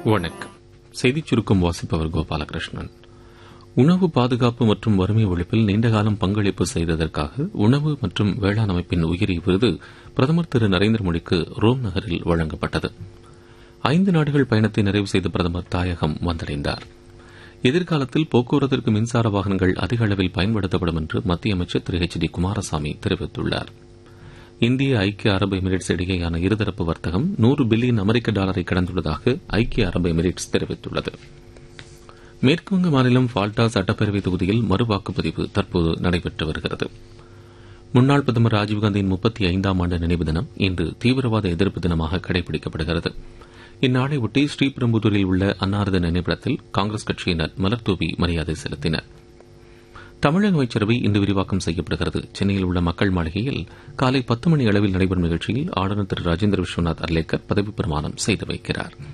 வணக்கம் செய்திச் சுருக்கம் வாசிப்பவர் கோபாலகிருஷ்ணன் உணவு பாதுகாப்பு மற்றும் வறுமை ஒழிப்பில் நீண்டகாலம் பங்களிப்பு செய்ததற்காக உணவு மற்றும் வேளாண் அமைப்பின் உயரிய விருது பிரதமர் திரு நரேந்திர மோடிக்கு ரோம் நகரில் வழங்கப்பட்டது ஐந்து நாடுகள் பயணத்தை நிறைவு செய்த பிரதமர் தாயகம் வந்தடைந்தார் எதிர்காலத்தில் போக்குவரத்திற்கு மின்சார வாகனங்கள் அதிக அளவில் பயன்படுத்தப்படும் என்று மத்திய அமைச்சர் திரு எச் டி குமாரசாமி தெரிவித்துள்ளார் இந்திய ஐக்கிய அரபு எமிரேட்ஸ் இடையேயான இருதரப்பு வர்த்தகம் நூறு பில்லியன் அமெரிக்க டாலரை கடந்துள்ளதாக ஐக்கிய அரபு எமிரேட்ஸ் தெரிவித்துள்ளது மேற்குவங்க மாநிலம் ஃபால்டா சட்டப்பேரவை தொகுதியில் மறுவாக்குப்பதிவு தற்போது நடைபெற்று வருகிறது முன்னாள் பிரதமர் ராஜீவ்காந்தியின் முப்பத்தி ஐந்தாம் ஆண்டு நினைவு தினம் இன்று தீவிரவாத எதிர்ப்பு தினமாக கடைபிடிக்கப்படுகிறது இந்நாளையொட்டி ஸ்ரீபெரும்புதூரில் உள்ள அன்னாரது நினைவிடத்தில் காங்கிரஸ் கட்சியினர் மலர்தூவி மரியாதை செலுத்தினர் தமிழக அமைச்சரவை இன்று விரிவாக்கம் செய்யப்படுகிறது சென்னையில் உள்ள மக்கள் மாளிகையில் காலை பத்து மணி அளவில் நடைபெறும் நிகழ்ச்சியில் ஆளுநர் திரு ராஜேந்திர விஸ்வநாத் அர்லேக்கர் பதவிப் பிரமாணம் செய்து வைக்கிறார்